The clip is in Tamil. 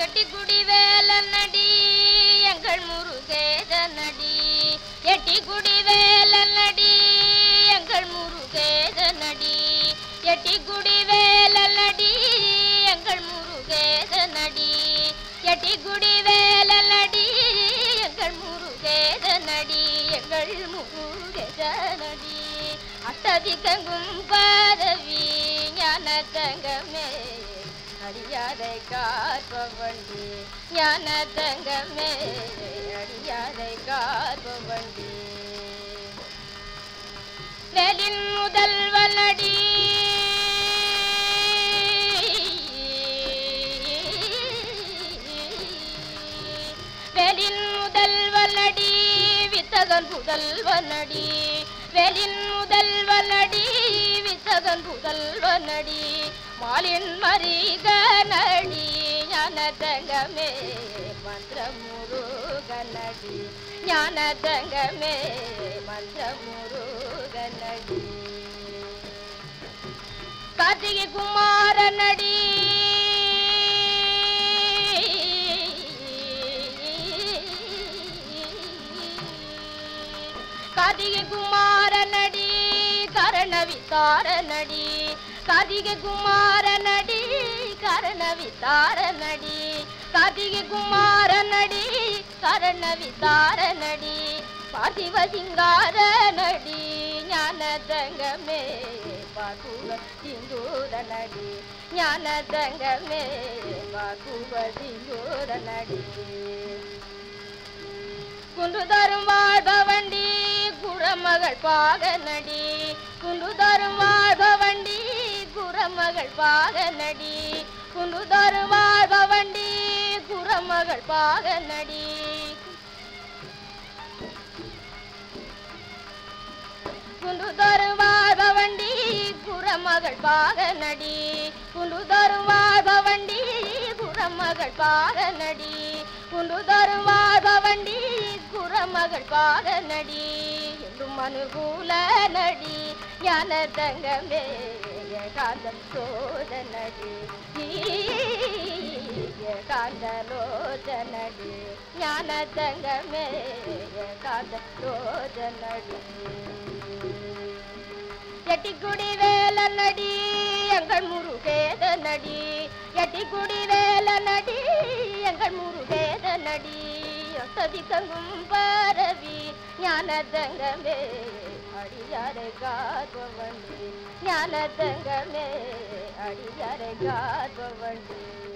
எட்டிக்குடி வேலனடி எங்கள் முருகேதனடி எட்டிக்குடி வேலனடி எங்கள் முருகேதனடி எட்டிக்குடி வேலனடி எங்கள் முருகேதனடி எட்டிக்குடி வேலனடி எங்கள் முருகேதனடி எங்கள் முருகேதனடி அட்டதிக்கங்கும் பதவி ஞான தங்கமே அடியாரை காற்பவண்டி ஞான தங்கமே அடியாரை காற்பவண்டி வேலின் முதல்வனடி வேலின் முதல்வனடி வித்தகன் புதல்வனடி வேலின் முதல்வனடி வித்தகன் புதல்வனடி மாலின் மரிகனடி ஞான தங்கமே மந்திர முருகனடி ஞான தங்கமே மந்திர முருகனடி கார்த்திகை குமாரனடி கார்த்திகை குமாரனடி கரணவித்தாரனடி கார்த்திகை குமாரனடி கரணவித்தாரனடி கார்த்திகை குமாரனடி கரணவித்தாரனடி பார்த்திவ சிங்காரனடி ஞான தங்கமே பாகுவ சிந்தூரனடி ஞான தங்கமே பாகுவ சிந்தூரனடி குன்று தரும் வாழ்பவண்டி குரமகள் பாகனடி குன்று தரும் வாழ்பவண்டி குரமகள் பாகனடி குன்று தரும் வாழ்பவண்டி குரமகள் பாகனடி குண்டு தரும் வாழ்பவண்டி குரமகள் பாகனடி குண்டு தரும் வாழ்பவண்டி குரமகள் பாகனடி குண்டு தரும் வாழ்பவண்டி குரமகள் பாகனடி என்றும் அனுகூல நடி ஞான தங்கமே காந்தம் சோதனடி காந்தலோதனடி ஞான தங்கமே காந்தலோதனடி எட்டிக்குடி வேலனடி எங்கள் முருகேத நடி எட்டிக்குடி வேலனடி எங்கள் முருகேத நடி அசதி தங்கும் பரவி ஞான தங்கமே அடியாரை காப்பவண்டி ஞான தங்கமே அடியாரை காப்பவண்டி